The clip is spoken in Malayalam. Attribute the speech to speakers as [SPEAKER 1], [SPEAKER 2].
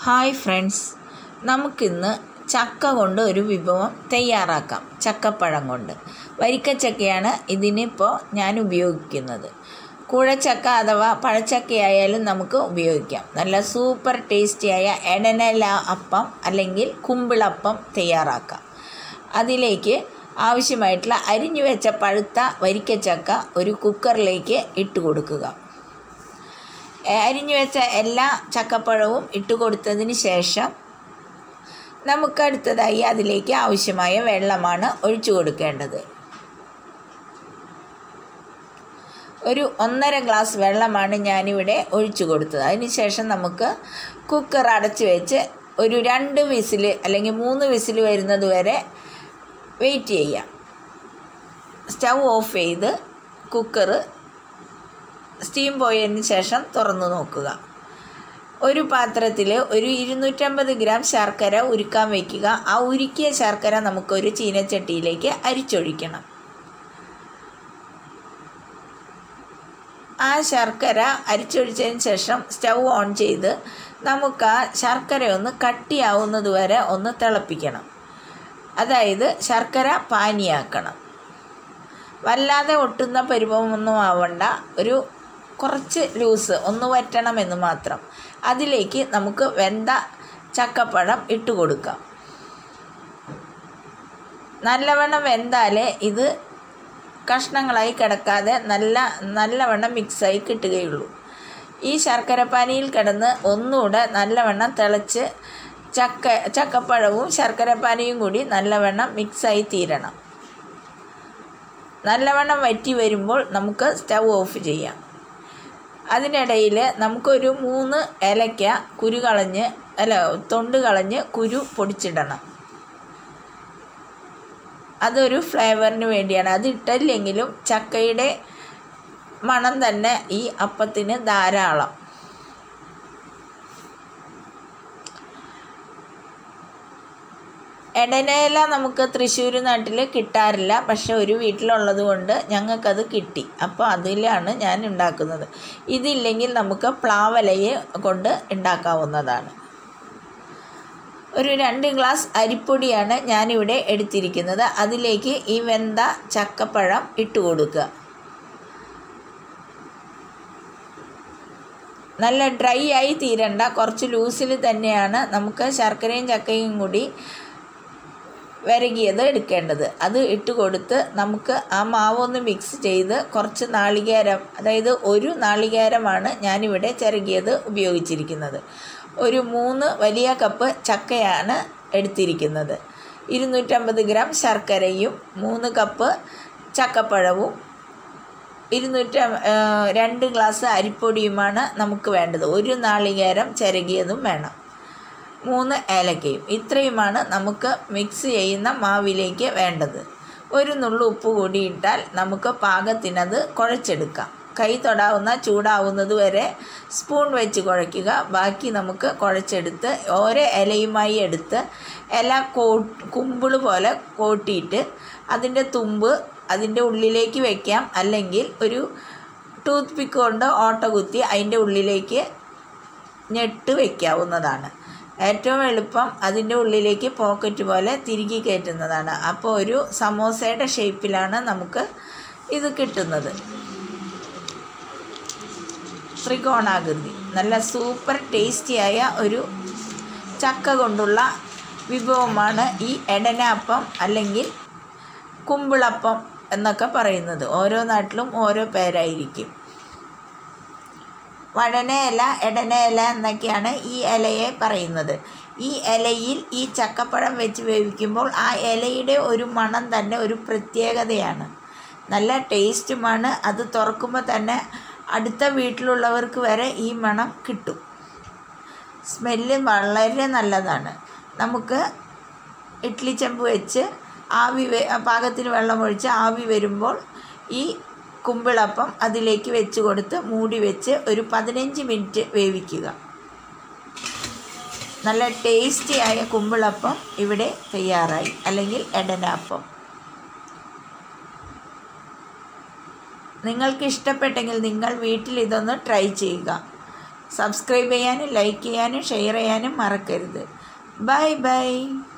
[SPEAKER 1] ഹായ് ഫ്രണ്ട്സ് നമുക്കിന്ന് ചക്ക കൊണ്ട് ഒരു വിഭവം തയ്യാറാക്കാം ചക്കപ്പഴം കൊണ്ട് വരിക്കച്ചക്കയാണ് ഇതിനിപ്പോൾ ഞാൻ ഉപയോഗിക്കുന്നത് കൂഴച്ചക്ക അഥവാ പഴച്ചക്കയായാലും നമുക്ക് ഉപയോഗിക്കാം നല്ല സൂപ്പർ ടേസ്റ്റിയായ എടനല അപ്പം അല്ലെങ്കിൽ കുമ്പിളപ്പം തയ്യാറാക്കാം അതിലേക്ക് ആവശ്യമായിട്ടുള്ള അരിഞ്ഞു വെച്ച പഴുത്ത വരിക്കച്ചക്ക ഒരു കുക്കറിലേക്ക് ഇട്ട് കൊടുക്കുക അരിഞ്ഞു വെച്ച എല്ലാ ചക്കപ്പഴവും ഇട്ട് കൊടുത്തതിന് ശേഷം നമുക്ക് അടുത്തതായി അതിലേക്ക് ആവശ്യമായ വെള്ളമാണ് ഒഴിച്ചു കൊടുക്കേണ്ടത് ഒരു ഒന്നര ഗ്ലാസ് വെള്ളമാണ് ഞാനിവിടെ ഒഴിച്ചു കൊടുത്തത് അതിന് ശേഷം നമുക്ക് കുക്കർ അടച്ച് വെച്ച് ഒരു രണ്ട് വിസിൽ അല്ലെങ്കിൽ മൂന്ന് വിസിൽ വരുന്നത് വരെ വെയിറ്റ് ചെയ്യാം സ്റ്റൗ ഓഫ് ചെയ്ത് കുക്കറ് സ്റ്റീം പോയതിന് ശേഷം തുറന്നു നോക്കുക ഒരു പാത്രത്തിൽ ഒരു ഇരുന്നൂറ്റമ്പത് ഗ്രാം ശർക്കര ഉരുക്കാൻ വയ്ക്കുക ആ ഉരുക്കിയ ശർക്കര നമുക്കൊരു ചീനച്ചട്ടിയിലേക്ക് അരിച്ചൊഴിക്കണം ആ ശർക്കര അരിച്ചൊഴിച്ചതിന് ശേഷം സ്റ്റൗ ഓൺ ചെയ്ത് നമുക്ക് ആ ശർക്കര ഒന്ന് കട്ടിയാവുന്നത് വരെ ഒന്ന് തിളപ്പിക്കണം അതായത് ശർക്കര പാനിയാക്കണം വല്ലാതെ ഒട്ടുന്ന പരുവമൊന്നും ആവണ്ട ഒരു കുറച്ച് ലൂസ് ഒന്ന് വറ്റണമെന്ന് മാത്രം അതിലേക്ക് നമുക്ക് വെന്ത ചക്കപ്പഴം ഇട്ട് കൊടുക്കാം നല്ലവണ്ണം വെന്താലേ ഇത് കഷ്ണങ്ങളായി കിടക്കാതെ നല്ല നല്ലവണ്ണം മിക്സായി കിട്ടുകയുള്ളൂ ഈ ശർക്കരപ്പാനിയിൽ കിടന്ന് ഒന്നുകൂടെ നല്ലവണ്ണം തിളച്ച് ചക്ക ചക്കപ്പഴവും ശർക്കരപ്പാനിയും കൂടി നല്ലവണ്ണം മിക്സായി തീരണം നല്ലവണ്ണം വറ്റി വരുമ്പോൾ നമുക്ക് സ്റ്റൗ ഓഫ് ചെയ്യാം അതിനിടയിൽ നമുക്കൊരു മൂന്ന് ഏലക്ക കുരു കളഞ്ഞ് അല്ല തൊണ്ട് കളഞ്ഞ് കുരു പൊടിച്ചിടണം അതൊരു ഫ്ലേവറിന് വേണ്ടിയാണ് അത് ഇട്ടില്ലെങ്കിലും ചക്കയുടെ മണം തന്നെ ഈ അപ്പത്തിന് ധാരാളം എടനയില നമുക്ക് തൃശ്ശൂർ നാട്ടിൽ കിട്ടാറില്ല പക്ഷെ ഒരു വീട്ടിലുള്ളത് കൊണ്ട് ഞങ്ങൾക്കത് കിട്ടി അപ്പോൾ അതിലാണ് ഞാൻ ഉണ്ടാക്കുന്നത് ഇതില്ലെങ്കിൽ നമുക്ക് പ്ലാവലയെ കൊണ്ട് ഉണ്ടാക്കാവുന്നതാണ് ഒരു രണ്ട് ഗ്ലാസ് അരിപ്പൊടിയാണ് ഞാനിവിടെ എടുത്തിരിക്കുന്നത് അതിലേക്ക് ഈ വെന്ത ചക്കപ്പഴം ഇട്ട് കൊടുക്കുക നല്ല ഡ്രൈ ആയി തീരണ്ട കുറച്ച് ലൂസിൽ തന്നെയാണ് നമുക്ക് ശർക്കരയും ചക്കയും കൂടി വിരകിയത് എടുക്കേണ്ടത് അത് ഇട്ട് കൊടുത്ത് നമുക്ക് ആ മാവൊന്ന് മിക്സ് ചെയ്ത് കുറച്ച് നാളികേരം അതായത് ഒരു നാളികേരമാണ് ഞാനിവിടെ ചിരകിയത് ഉപയോഗിച്ചിരിക്കുന്നത് ഒരു മൂന്ന് വലിയ കപ്പ് ചക്കയാണ് എടുത്തിരിക്കുന്നത് ഇരുന്നൂറ്റമ്പത് ഗ്രാം ശർക്കരയും മൂന്ന് കപ്പ് ചക്കപ്പഴവും ഇരുന്നൂറ്റ രണ്ട് ഗ്ലാസ് അരിപ്പൊടിയുമാണ് നമുക്ക് വേണ്ടത് ഒരു നാളികേരം ചിരകിയതും വേണം മൂന്ന് ഏലക്കയും ഇത്രയുമാണ് നമുക്ക് മിക്സ് ചെയ്യുന്ന മാവിലേക്ക് വേണ്ടത് ഒരു നുള്ളു ഉപ്പ് കൂടി ഇട്ടാൽ നമുക്ക് പാകത്തിനത് കുഴച്ചെടുക്കാം കൈ തൊടാവുന്ന ചൂടാവുന്നത് വരെ സ്പൂൺ വെച്ച് കുഴയ്ക്കുക ബാക്കി നമുക്ക് കുഴച്ചെടുത്ത് ഓരോ ഇലയുമായി എടുത്ത് ഇല കോ കുമ്പിൾ പോലെ കോട്ടിയിട്ട് അതിൻ്റെ തുമ്പ് അതിൻ്റെ ഉള്ളിലേക്ക് വയ്ക്കാം അല്ലെങ്കിൽ ഒരു ടൂത്ത് പിക്ക് കൊണ്ട് ഓട്ട കുത്തി അതിൻ്റെ ഉള്ളിലേക്ക് ഞെട്ട് വയ്ക്കാവുന്നതാണ് ഏറ്റവും എളുപ്പം അതിൻ്റെ ഉള്ളിലേക്ക് പോക്കറ്റ് പോലെ തിരികെ കയറ്റുന്നതാണ് അപ്പോൾ ഒരു സമോസയുടെ ഷേപ്പിലാണ് നമുക്ക് ഇത് കിട്ടുന്നത് ത്രികോണാകൃതി നല്ല സൂപ്പർ ടേസ്റ്റിയായ ഒരു ചക്ക കൊണ്ടുള്ള വിഭവമാണ് ഈ എടനാപ്പം അല്ലെങ്കിൽ കുമ്പിളപ്പം എന്നൊക്കെ പറയുന്നത് ഓരോ നാട്ടിലും ഓരോ പേരായിരിക്കും വഴന ഇല എടന ഇല എന്നൊക്കെയാണ് ഈ ഇലയെ പറയുന്നത് ഈ ഇലയിൽ ഈ ചക്കപ്പഴം വെച്ച് വേവിക്കുമ്പോൾ ആ ഇലയുടെ ഒരു മണം തന്നെ ഒരു പ്രത്യേകതയാണ് നല്ല ടേസ്റ്റുമാണ് അത് തുറക്കുമ്പോൾ തന്നെ അടുത്ത വീട്ടിലുള്ളവർക്ക് വരെ ഈ മണം കിട്ടും സ്മെല്ല് വളരെ നല്ലതാണ് നമുക്ക് ഇഡ്ഡലി ചെമ്പ് വെച്ച് ആവി പാകത്തിന് വെള്ളമൊഴിച്ച് ആവി വരുമ്പോൾ ഈ കുമ്പിളപ്പം അതിലേക്ക് വെച്ച് കൊടുത്ത് മൂടി വെച്ച് ഒരു പതിനഞ്ച് മിനിറ്റ് വേവിക്കുക നല്ല ടേസ്റ്റിയായ കുമ്പിളപ്പം ഇവിടെ തയ്യാറായി അല്ലെങ്കിൽ എടനാപ്പം നിങ്ങൾക്ക് ഇഷ്ടപ്പെട്ടെങ്കിൽ നിങ്ങൾ വീട്ടിൽ ഇതൊന്ന് ട്രൈ ചെയ്യുക സബ്സ്ക്രൈബ് ചെയ്യാനും ലൈക്ക് ചെയ്യാനും ഷെയർ ചെയ്യാനും മറക്കരുത് ബൈ ബൈ